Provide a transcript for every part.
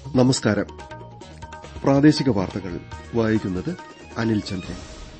നമസ്കാരം പ്രാദേശിക വാർത്തകൾ വായിക്കുന്നത് അനിൽ ചന്ദ്രൻ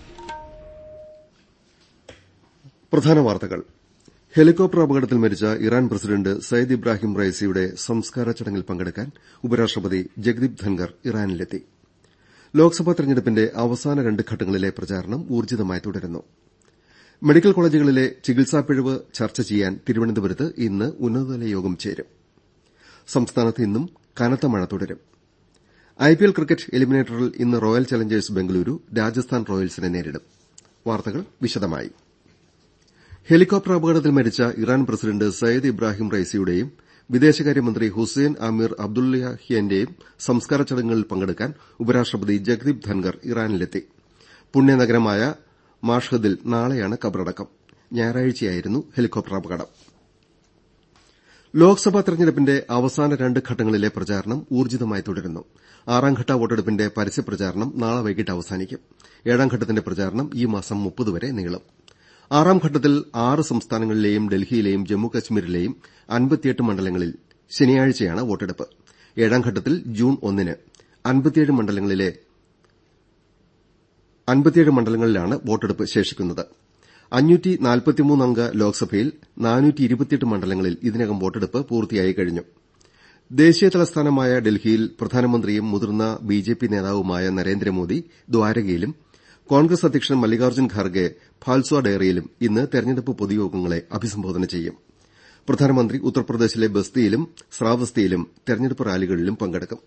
പ്രധാന വാർത്തകൾ ഹെലികോപ്റ്റർ അപകടത്തിൽ മരിച്ച ഇറാൻ പ്രസിഡന്റ് സയ്യിദ് ഇബ്രാഹിം റൈസിയുടെ സംസ്കാര ചടങ്ങിൽ പങ്കെടുക്കാൻ ഉപരാഷ്ട്രപതി ജഗ്ദീപ് ധൻകർ ഇറാനിലെത്തി ലോക്സഭാ തെരഞ്ഞെടുപ്പിന്റെ അവസാന രണ്ട് ഘട്ടങ്ങളിലെ പ്രചാരണം ഊർജ്ജിതമായി തുടരുന്നു മെഡിക്കൽ കോളേജുകളിലെ ചികിത്സാപ്പിഴവ് ചർച്ച ചെയ്യാൻ തിരുവനന്തപുരത്ത് ഇന്ന് ഉന്നതതല യോഗം ചേരും സംസ്ഥാനത്ത് ഇന്നും കനത്ത മഴ തുടരും ഐപിഎൽ ക്രിക്കറ്റ് എലിമിനേറ്ററിൽ ഇന്ന് റോയൽ ചലഞ്ചേഴ്സ് ബംഗളൂരു രാജസ്ഥാൻ റോയൽസിനെ നേരിടും വാർത്തകൾ വിശദമായി ഹെലികോപ്റ്റർ അപകടത്തിൽ മരിച്ച ഇറാൻ പ്രസിഡന്റ് സയ്യിദ് ഇബ്രാഹിം റൈസിയുടെയും വിദേശകാര്യമന്ത്രി ഹുസൈൻ അമീർ അബ്ദുല്ലഹിയാന്റെയും സംസ്കാര ചടങ്ങുകളിൽ പങ്കെടുക്കാൻ ഉപരാഷ്ട്രപതി ജഗ്ദീപ് ധൻകർ ഇറാനിലെത്തി പുണ്യനഗരമായ മാഷ്ഹദിൽ നാളെയാണ് കബറടക്കം ഞായറാഴ്ചയായിരുന്നു ഹെലികോപ്റ്റർ അപകടം ലോക്സഭാ തെരഞ്ഞെടുപ്പിന്റെ അവസാന രണ്ട് ഘട്ടങ്ങളിലെ പ്രചാരണം ഊർജ്ജിതമായി തുടരുന്നു ആറാംഘട്ട വോട്ടെടുപ്പിന്റെ പരസ്യപ്രചാരണം നാളെ വൈകിട്ട് അവസാനിക്കും ഏഴാം ഘട്ടത്തിന്റെ പ്രചാരണം ഈ മാസം മുപ്പത് വരെ നീളും ആറാം ഘട്ടത്തിൽ ആറ് സംസ്ഥാനങ്ങളിലെയും ഡൽഹിയിലെയും ജമ്മുകശ്മീരിലെയും അൻപത്തിയെട്ട് മണ്ഡലങ്ങളിൽ ശനിയാഴ്ചയാണ് വോട്ടെടുപ്പ് ഏഴാം ഘട്ടത്തിൽ ജൂൺ ഒന്നിന് അൻപത്തിയേഴ് മണ്ഡലങ്ങളിലെ അൻപത്തിയേഴ് മണ്ഡലങ്ങളിലാണ് വോട്ടെടുപ്പ് ശേഷിക്കുന്നത് അംഗ ലോക്സഭയിൽ മണ്ഡലങ്ങളിൽ ഇതിനകം വോട്ടെടുപ്പ് പൂർത്തിയായി കഴിഞ്ഞു ദേശീയ തലസ്ഥാനമായ ഡൽഹിയിൽ പ്രധാനമന്ത്രിയും മുതിർന്ന ബിജെപി നേതാവുമായ നരേന്ദ്രമോദി ദ്വാരകയിലും കോൺഗ്രസ് അധ്യക്ഷൻ മല്ലികാർജ്ജുൻ ഖാർഗെ ഫാൽസ്വ ഡയറിയിലും ഇന്ന് തെരഞ്ഞെടുപ്പ് പൊതുയോഗങ്ങളെ അഭിസംബോധന ചെയ്യും പ്രധാനമന്ത്രി ഉത്തർപ്രദേശിലെ ബസ്തിയിലും ശ്രാവസ്തിയിലും തെരഞ്ഞെടുപ്പ് റാലികളിലും പങ്കെടുക്കും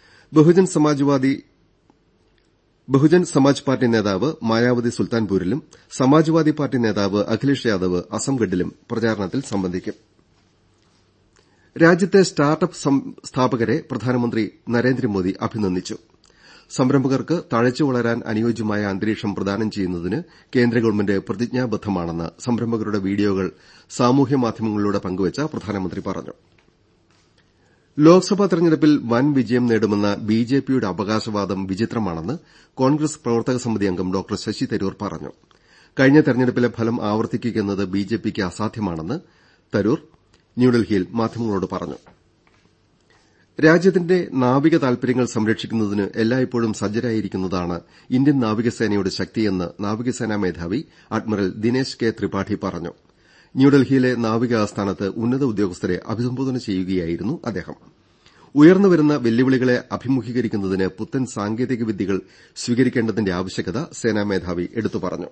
ബഹുജൻ സമാജ് പാർട്ടി നേതാവ് മായാവതി സുൽത്താൻപൂരിലും സമാജ്വാദി പാർട്ടി നേതാവ് അഖിലേഷ് യാദവ് അസംഗഡിലും പ്രചാരണത്തിൽ സംബന്ധിക്കും രാജ്യത്തെ സ്റ്റാർട്ടപ്പ് സ്ഥാപകരെ പ്രധാനമന്ത്രി നരേന്ദ്രമോദി അഭിനന്ദിച്ചു സംരംഭകർക്ക് തഴച്ചു വളരാൻ അനുയോജ്യമായ അന്തരീക്ഷം പ്രദാനം ചെയ്യുന്നതിന് കേന്ദ്ര ഗവൺമെന്റ് പ്രതിജ്ഞാബദ്ധമാണെന്ന് സംരംഭകരുടെ വീഡിയോകൾ സാമൂഹ്യ മാധ്യമങ്ങളിലൂടെ പങ്കുവച്ച പ്രധാനമന്ത്രി പറഞ്ഞു ലോക്സഭാ തെരഞ്ഞെടുപ്പിൽ വൻ വിജയം നേടുമെന്ന ബിജെപിയുടെ അവകാശവാദം വിചിത്രമാണെന്ന് കോൺഗ്രസ് പ്രവർത്തക സമിതി അംഗം ഡോക്ടർ ശശി തരൂർ പറഞ്ഞു കഴിഞ്ഞ തെരഞ്ഞെടുപ്പിലെ ഫലം ആവർത്തിക്കുകയെന്നത് ബിജെപിക്ക് അസാധ്യമാണെന്ന് തരൂർ ന്യൂഡൽഹിയിൽ മാധ്യമങ്ങളോട് പറഞ്ഞു രാജ്യത്തിന്റെ നാവിക താൽപര്യങ്ങൾ സംരക്ഷിക്കുന്നതിന് എല്ലായ്പ്പോഴും സജ്ജരായിരിക്കുന്നതാണ് ഇന്ത്യൻ നാവികസേനയുടെ ശക്തിയെന്ന് നാവികസേനാ മേധാവി അഡ്മിറൽ ദിനേശ് കെ ത്രിപാഠി പറഞ്ഞു ന്യൂഡൽഹിയിലെ നാവിക ആസ്ഥാനത്ത് ഉന്നത ഉദ്യോഗസ്ഥരെ അഭിസംബോധന ചെയ്യുകയായിരുന്നു അദ്ദേഹം ഉയർന്നുവരുന്ന വെല്ലുവിളികളെ അഭിമുഖീകരിക്കുന്നതിന് പുത്തൻ സാങ്കേതിക വിദ്യകൾ സ്വീകരിക്കേണ്ടതിന്റെ ആവശ്യകത സേനാ മേധാവി എടുത്തു പറഞ്ഞു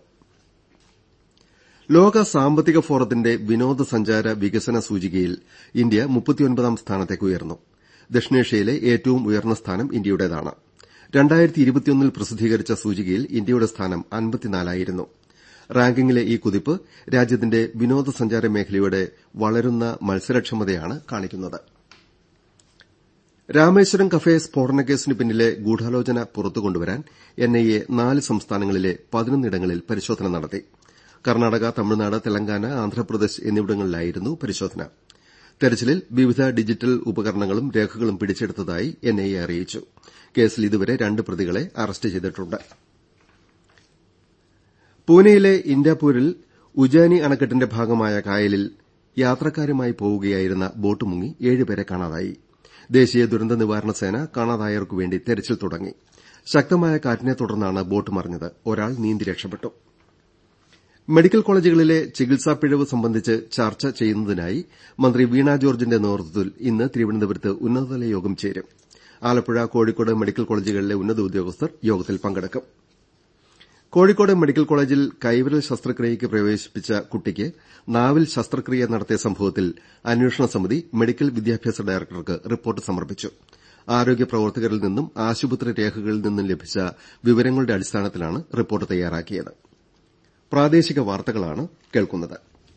ലോക സാമ്പത്തിക ഫോറത്തിന്റെ വിനോദസഞ്ചാര വികസന സൂചികയിൽ ഇന്ത്യ മുപ്പത്തിയൊൻപതാം സ്ഥാനത്തേക്ക് ഉയർന്നു ദക്ഷിണേഷ്യയിലെ ഏറ്റവും ഉയർന്ന സ്ഥാനം ഇന്ത്യയുടേതാണ് ൽ പ്രസിദ്ധീകരിച്ച സൂചികയിൽ ഇന്ത്യയുടെ സ്ഥാനം അൻപത്തിനാലായിരുന്നു റാങ്കിംഗിലെ ഈ കുതിപ്പ് രാജ്യത്തിന്റെ വിനോദസഞ്ചാര മേഖലയുടെ വളരുന്ന മത്സരക്ഷമതയാണ് കാണിക്കുന്നത് രാമേശ്വരം കഫേ സ്ഫോടനക്കേസിന് പിന്നിലെ ഗൂഢാലോചന പുറത്തുകൊണ്ടുവരാൻ എൻഐഎ നാല് സംസ്ഥാനങ്ങളിലെ പതിനൊന്നിടങ്ങളിൽ പരിശോധന നടത്തി കർണാടക തമിഴ്നാട് തെലങ്കാന ആന്ധ്രാപ്രദേശ് എന്നിവിടങ്ങളിലായിരുന്നു പരിശോധന തെരച്ചിലിൽ വിവിധ ഡിജിറ്റൽ ഉപകരണങ്ങളും രേഖകളും പിടിച്ചെടുത്തതായി എൻഐഎ അറിയിച്ചു കേസിൽ ഇതുവരെ രണ്ട് പ്രതികളെ അറസ്റ്റ് ചെയ്തിട്ടുണ്ട് പൂനെയിലെ ഇന്റാപൂരിൽ ഉജാനി അണക്കെട്ടിന്റെ ഭാഗമായ കായലിൽ യാത്രക്കാരുമായി പോവുകയായിരുന്ന ബോട്ട് മുങ്ങി ഏഴുപേരെ കാണാതായി ദേശീയ ദുരന്ത നിവാരണ സേന കാണാതായവർക്കുവേണ്ടി തെരച്ചിൽ തുടങ്ങി ശക്തമായ കാറ്റിനെ തുടർന്നാണ് ബോട്ട് മറിഞ്ഞത് ഒരാൾ നീന്തി രക്ഷപ്പെട്ടു മെഡിക്കൽ കോളേജുകളിലെ ചികിത്സാ പിഴവ് സംബന്ധിച്ച് ചർച്ച ചെയ്യുന്നതിനായി മന്ത്രി വീണ ജോർജിന്റെ നേതൃത്വത്തിൽ ഇന്ന് തിരുവനന്തപുരത്ത് ഉന്നതതല യോഗം ചേരും ആലപ്പുഴ കോഴിക്കോട് മെഡിക്കൽ കോളേജുകളിലെ ഉന്നത ഉദ്യോഗസ്ഥർ യോഗത്തിൽ പങ്കെടുക്കും കോഴിക്കോട് മെഡിക്കൽ കോളേജിൽ കൈവിരൽ ശസ്ത്രക്രിയയ്ക്ക് പ്രവേശിപ്പിച്ച കുട്ടിക്ക് നാവിൽ ശസ്ത്രക്രിയ നടത്തിയ സംഭവത്തിൽ അന്വേഷണ സമിതി മെഡിക്കൽ വിദ്യാഭ്യാസ ഡയറക്ടർക്ക് റിപ്പോർട്ട് സമർപ്പിച്ചു ആരോഗ്യ പ്രവർത്തകരിൽ നിന്നും ആശുപത്രി രേഖകളിൽ നിന്നും ലഭിച്ച വിവരങ്ങളുടെ അടിസ്ഥാനത്തിലാണ് റിപ്പോർട്ട് തയ്യാറാക്കിയത് പ്രാദേശിക വാർത്തകളാണ് കേൾക്കുന്നത്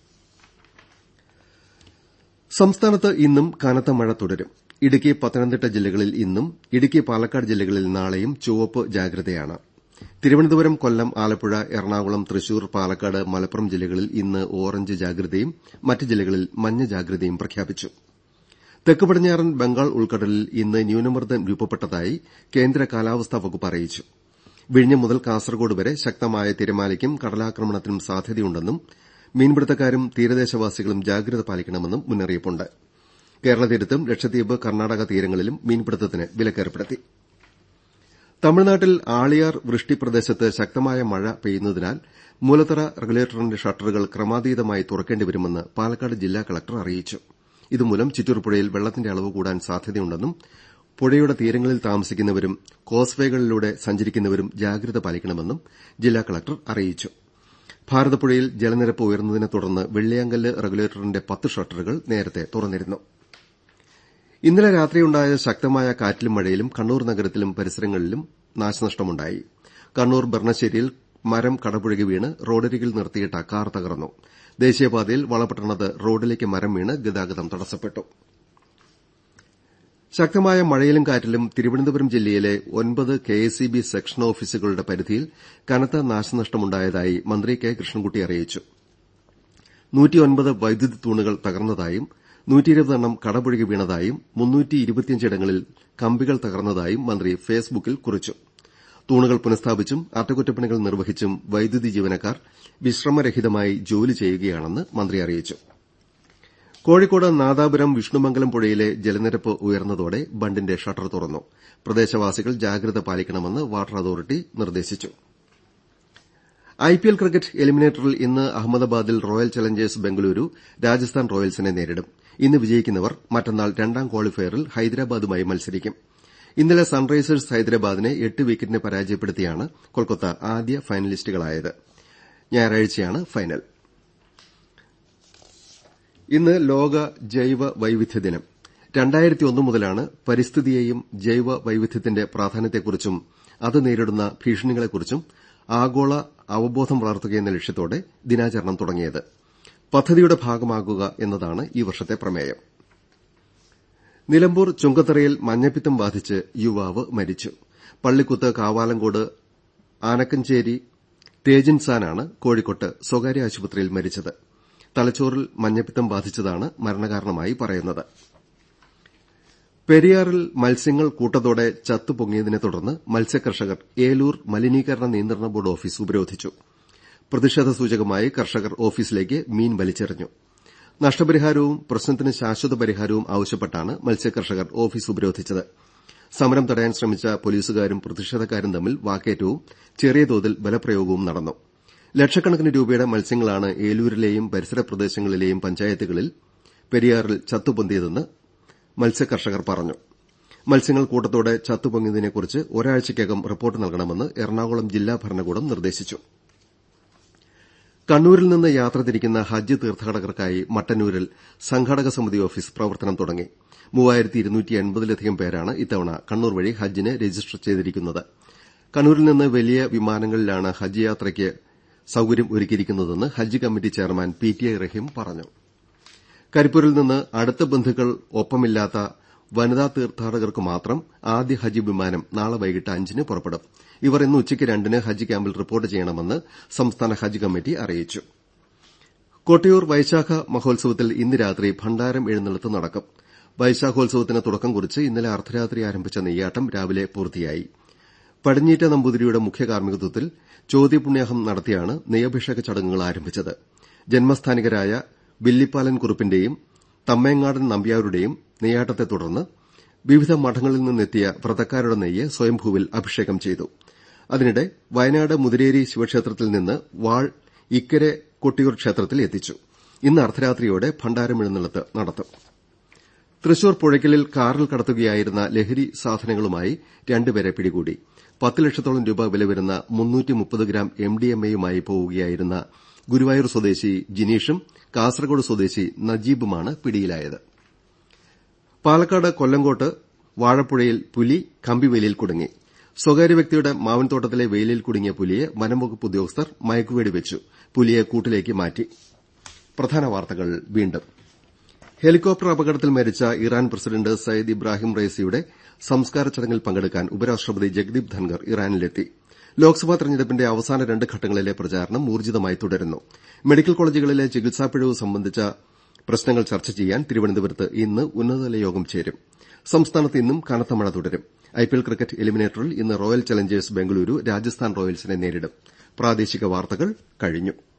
സംസ്ഥാനത്ത് ഇന്നും കനത്ത മഴ തുടരും ഇടുക്കി പത്തനംതിട്ട ജില്ലകളിൽ ഇന്നും ഇടുക്കി പാലക്കാട് ജില്ലകളിൽ നാളെയും ചുവപ്പ് ജാഗ്രതയാണ് തിരുവനന്തപുരം കൊല്ലം ആലപ്പുഴ എറണാകുളം തൃശൂർ പാലക്കാട് മലപ്പുറം ജില്ലകളിൽ ഇന്ന് ഓറഞ്ച് ജാഗ്രതയും മറ്റ് ജില്ലകളിൽ മഞ്ഞ ജാഗ്രതയും പ്രഖ്യാപിച്ചു തെക്ക് പടിഞ്ഞാറൻ ബംഗാൾ ഉൾക്കടലിൽ ഇന്ന് ന്യൂനമർദ്ദം രൂപപ്പെട്ടതായി കേന്ദ്ര കാലാവസ്ഥാ വകുപ്പ് അറിയിച്ചു വിഴിഞ്ഞം മുതൽ കാസർകോട് വരെ ശക്തമായ തിരമാലയ്ക്കും കടലാക്രമണത്തിനും സാധ്യതയുണ്ടെന്നും മീൻപിടുത്തക്കാരും തീരദേശവാസികളും ജാഗ്രത പാലിക്കണമെന്നും മുന്നറിയിപ്പുണ്ട് കേരള തീരത്തും ലക്ഷദ്വീപ് കർണാടക തീരങ്ങളിലും മീൻപിടുത്തത്തിന് വിലക്കേർപ്പെടുത്തി തമിഴ്നാട്ടിൽ ആളിയാർ വൃഷ്ടി പ്രദേശത്ത് ശക്തമായ മഴ പെയ്യുന്നതിനാൽ മൂലത്തറ റെഗുലേറ്ററിന്റെ ഷട്ടറുകൾ ക്രമാതീതമായി തുറക്കേണ്ടിവരുമെന്ന് പാലക്കാട് ജില്ലാ കളക്ടർ അറിയിച്ചു ഇതുമൂലം ചിറ്റൂർ പുഴയിൽ വെള്ളത്തിന്റെ അളവ് കൂടാൻ സാധ്യതയുണ്ടെന്നും പുഴയുടെ തീരങ്ങളിൽ താമസിക്കുന്നവരും കോസ്വേകളിലൂടെ സഞ്ചരിക്കുന്നവരും ജാഗ്രത പാലിക്കണമെന്നും ജില്ലാ കളക്ടർ അറിയിച്ചു ഭാരതപ്പുഴയിൽ ജലനിരപ്പ് ഉയർന്നതിനെ തുടർന്ന് വെള്ളിയാങ്കല്ല് റെഗുലേറ്ററിന്റെ പത്ത് ഷട്ടറുകൾ നേരത്തെ തുറന്നിരുന്നു ഇന്നലെ രാത്രിയുണ്ടായ ശക്തമായ കാറ്റിലും മഴയിലും കണ്ണൂർ നഗരത്തിലും പരിസരങ്ങളിലും നാശനഷ്ടമുണ്ടായി കണ്ണൂർ ബർണശ്ശേരിയിൽ മരം കടപുഴകി വീണ് റോഡരികിൽ നിർത്തിയിട്ട കാർ തകർന്നു ദേശീയപാതയിൽ വളപട്ടണത്ത് റോഡിലേക്ക് മരം വീണ് ഗതാഗതം തടസ്സപ്പെട്ടു ശക്തമായ മഴയിലും കാറ്റിലും തിരുവനന്തപുരം ജില്ലയിലെ ഒൻപത് കെഎസ്ഇബി സെക്ഷൻ ഓഫീസുകളുടെ പരിധിയിൽ കനത്ത നാശനഷ്ടമുണ്ടായതായി മന്ത്രി കെ കൃഷ്ണൻകുട്ടി അറിയിച്ചു വൈദ്യുതി തൂണുകൾ തകർന്നതായും എണ്ണം കടപുഴകി വീണതായും ഇടങ്ങളിൽ കമ്പികൾ തകർന്നതായും മന്ത്രി ഫേസ്ബുക്കിൽ കുറിച്ചു തൂണുകൾ പുനഃസ്ഥാപിച്ചും അറ്റകുറ്റപ്പണികൾ നിർവഹിച്ചും വൈദ്യുതി ജീവനക്കാർ വിശ്രമരഹിതമായി ജോലി ചെയ്യുകയാണെന്ന് മന്ത്രി അറിയിച്ചു കോഴിക്കോട് നാദാപുരം വിഷ്ണുമംഗലം പുഴയിലെ ജലനിരപ്പ് ഉയർന്നതോടെ ബണ്ടിന്റെ ഷട്ടർ തുറന്നു പ്രദേശവാസികൾ ജാഗ്രത പാലിക്കണമെന്ന് വാട്ടർ അതോറിറ്റി നിർദ്ദേശിച്ചു ഐപിഎൽ ക്രിക്കറ്റ് എലിമിനേറ്ററിൽ ഇന്ന് അഹമ്മദാബാദിൽ റോയൽ ചലഞ്ചേഴ്സ് ബംഗളൂരു രാജസ്ഥാൻ റോയൽസിനെ നേരിടും ഇന്ന് വിജയിക്കുന്നവർ മറ്റന്നാൾ രണ്ടാം ക്വാളിഫയറിൽ ഹൈദരാബാദുമായി മത്സരിക്കും ഇന്നലെ സൺറൈസേഴ്സ് ഹൈദരാബാദിനെ എട്ട് വിക്കറ്റിന് പരാജയപ്പെടുത്തിയാണ് കൊൽക്കത്ത ആദ്യ ഫൈനലിസ്റ്റുകളായത് ഞായറാഴ്ചയാണ് ഫൈനൽ ഇന്ന് ലോക ജൈവ വൈവിധ്യ ദിനം മുതലാണ് പരിസ്ഥിതിയെയും ജൈവ വൈവിധ്യത്തിന്റെ പ്രാധാന്യത്തെക്കുറിച്ചും അത് നേരിടുന്ന ഭീഷണികളെക്കുറിച്ചും ആഗോള അവബോധം വളർത്തുകയെന്ന ലക്ഷ്യത്തോടെ ദിനാചരണം തുടങ്ങിയത് പദ്ധതിയുടെ ഭാഗമാകുക എന്നതാണ് ഈ വർഷത്തെ പ്രമേയം നിലമ്പൂർ ചുങ്കത്തറയിൽ മഞ്ഞപ്പിത്തം ബാധിച്ച് യുവാവ് മരിച്ചു പള്ളിക്കുത്ത് കാവാലങ്കോട് ആനക്കഞ്ചേരി തേജിൻസാനാണ് കോഴിക്കോട്ട് സ്വകാര്യ ആശുപത്രിയിൽ മരിച്ചത് തലച്ചോറിൽ മഞ്ഞപ്പിത്തം ബാധിച്ചതാണ് മരണകാരണമായി പറയുന്നത് പെരിയാറിൽ മത്സ്യങ്ങൾ കൂട്ടത്തോടെ ചത്തുപൊങ്ങിയതിനെ തുടർന്ന് മത്സ്യകർഷകർ ഏലൂർ മലിനീകരണ നിയന്ത്രണ ബോർഡ് ഓഫീസ് ഉപരോധിച്ചു പ്രതിഷേധ സൂചകമായി കർഷകർ ഓഫീസിലേക്ക് മീൻ വലിച്ചെറിഞ്ഞു നഷ്ടപരിഹാരവും പ്രശ്നത്തിന് ശാശ്വത പരിഹാരവും ആവശ്യപ്പെട്ടാണ് മത്സ്യകർഷകർ ഓഫീസ് ഉപരോധിച്ചത് സമരം തടയാൻ ശ്രമിച്ച പോലീസുകാരും പ്രതിഷേധക്കാരും തമ്മിൽ വാക്കേറ്റവും ചെറിയ തോതിൽ ബലപ്രയോഗവും നടന്നു ലക്ഷക്കണക്കിന് രൂപയുടെ മത്സ്യങ്ങളാണ് ഏലൂരിലെയും പരിസര പ്രദേശങ്ങളിലെയും പഞ്ചായത്തുകളിൽ പെരിയാറിൽ ചത്തുപൊന്തിയതെന്ന് മത്സ്യകർഷകർ പറഞ്ഞു മത്സ്യങ്ങൾ കൂട്ടത്തോടെ ചത്തുപൊങ്ങിയതിനെക്കുറിച്ച് ഒരാഴ്ചയ്ക്കകം റിപ്പോർട്ട് നൽകണമെന്ന് എറണാകുളം ജില്ലാ ഭരണകൂടം നിർദ്ദേശിച്ചു കണ്ണൂരിൽ നിന്ന് യാത്ര തിരിക്കുന്ന ഹജ്ജ് തീർത്ഥാടകർക്കായി മട്ടന്നൂരിൽ സംഘാടക സമിതി ഓഫീസ് പ്രവർത്തനം തുടങ്ങി ലധികം പേരാണ് ഇത്തവണ കണ്ണൂർ വഴി ഹജ്ജിന് രജിസ്റ്റർ ചെയ്തിരിക്കുന്നത് കണ്ണൂരിൽ നിന്ന് വലിയ വിമാനങ്ങളിലാണ് ഹജ്ജ് യാത്രയ്ക്ക് സൌകര്യം ഒരുക്കിയിരിക്കുന്നതെന്ന് ഹജ്ജ് committee chairman P T I Rahim പറഞ്ഞു കരിപ്പൂരിൽ നിന്ന് അടുത്ത ബന്ധുക്കൾ ഒപ്പമില്ലാത്ത വനിതാ തീർത്ഥാടകർക്ക് മാത്രം ആദ്യ ഹജ്ജ് വിമാനം നാളെ വൈകിട്ട് അഞ്ചിന് പുറപ്പെടും ഇവർ ഇന്ന് ഉച്ചയ്ക്ക് രണ്ടിന് ഹജ്ജ് ക്യാമ്പിൽ റിപ്പോർട്ട് ചെയ്യണമെന്ന് സംസ്ഥാന ഹജ്ജ് കമ്മിറ്റി അറിയിച്ചു കൊട്ടിയൂർ വൈശാഖ മഹോത്സവത്തിൽ ഇന്ന് രാത്രി ഭണ്ഡാരം എഴുന്നള്ളത്ത് നടക്കും വൈശാഖോത്സവത്തിന് തുടക്കം കുറിച്ച് ഇന്നലെ അർദ്ധരാത്രി ആരംഭിച്ച നെയ്യാട്ടം രാവിലെ പൂർത്തിയായി പടിഞ്ഞീറ്റ നമ്പൂതിരിയുടെ മുഖ്യ കാർമ്മികത്വത്തിൽ ചോദ്യപുണ്യാഹം നടത്തിയാണ് നെയ്യഭിഷേക ചടങ്ങുകൾ ആരംഭിച്ചത് ജന്മസ്ഥാനികരായ വില്ലിപ്പാലൻ കുറുപ്പിന്റെയും തമ്മേങ്ങാടൻ നമ്പ്യാരുടെയും നെയ്യാട്ടത്തെ തുടർന്ന് വിവിധ മഠങ്ങളിൽ നിന്നെത്തിയ വ്രതക്കാരുടെ നെയ്യ് സ്വയംഭൂവിൽ അഭിഷേകം ചെയ്തു അതിനിടെ വയനാട് മുതിരേരി ശിവക്ഷേത്രത്തിൽ നിന്ന് വാൾ ഇക്കരെ കൊട്ടിയൂർ ക്ഷേത്രത്തിൽ എത്തിച്ചു ഇന്ന് അർദ്ധരാത്രിയോടെ ഭണ്ഡാരം എഴുന്നള്ളത്ത് നടത്തും തൃശൂർ പുഴയ്ക്കലിൽ കാറിൽ കടത്തുകയായിരുന്ന ലഹരി സാധനങ്ങളുമായി രണ്ടുപേരെ പിടികൂടി പത്ത് ലക്ഷത്തോളം രൂപ വില വരുന്ന ഗ്രാം എംഡിഎംഎയുമായി പോവുകയായിരുന്ന ഗുരുവായൂർ സ്വദേശി ജിനീഷും കാസർകോട് സ്വദേശി നജീബുമാണ് പിടിയിലായത് പാലക്കാട് കൊല്ലങ്കോട്ട് വാഴപ്പുഴയിൽ പുലി കമ്പിവേലിയിൽ കുടുങ്ങി സ്വകാര്യ വ്യക്തിയുടെ മാവിൻതോട്ടത്തിലെ വേലിയിൽ കുടുങ്ങിയ പുലിയെ വനംവകുപ്പ് ഉദ്യോഗസ്ഥർ മയക്കുവെടി വെച്ചു പുലിയെ കൂട്ടിലേക്ക് മാറ്റി ഹെലികോപ്റ്റർ അപകടത്തിൽ മരിച്ച ഇറാൻ പ്രസിഡന്റ് സയ്യിദ് ഇബ്രാഹിം റൈസിയുടെ സംസ്കാര ചടങ്ങിൽ പങ്കെടുക്കാൻ ഉപരാഷ്ട്രപതി ജഗ്ദീപ് ധൻകർ ഇറാനിലെത്തി ലോക്സഭാ തെരഞ്ഞെടുപ്പിന്റെ അവസാന രണ്ട് ഘട്ടങ്ങളിലെ പ്രചാരണം ഊർജ്ജിതമായി തുടരുന്നു മെഡിക്കൽ കോളേജുകളിലെ ചികിത്സാ പിഴവ് സംബന്ധിച്ച പ്രശ്നങ്ങൾ ചർച്ച ചെയ്യാൻ തിരുവനന്തപുരത്ത് ഇന്ന് ഉന്നതതല യോഗം ചേരും സംസ്ഥാനത്ത് ഇന്നും കനത്ത മഴ തുടരും ഐപിഎൽ ക്രിക്കറ്റ് എലിമിനേറ്ററിൽ ഇന്ന് റോയൽ ചലഞ്ചേഴ്സ് ബംഗളൂരു രാജസ്ഥാൻ റോയൽസിനെ നേരിടും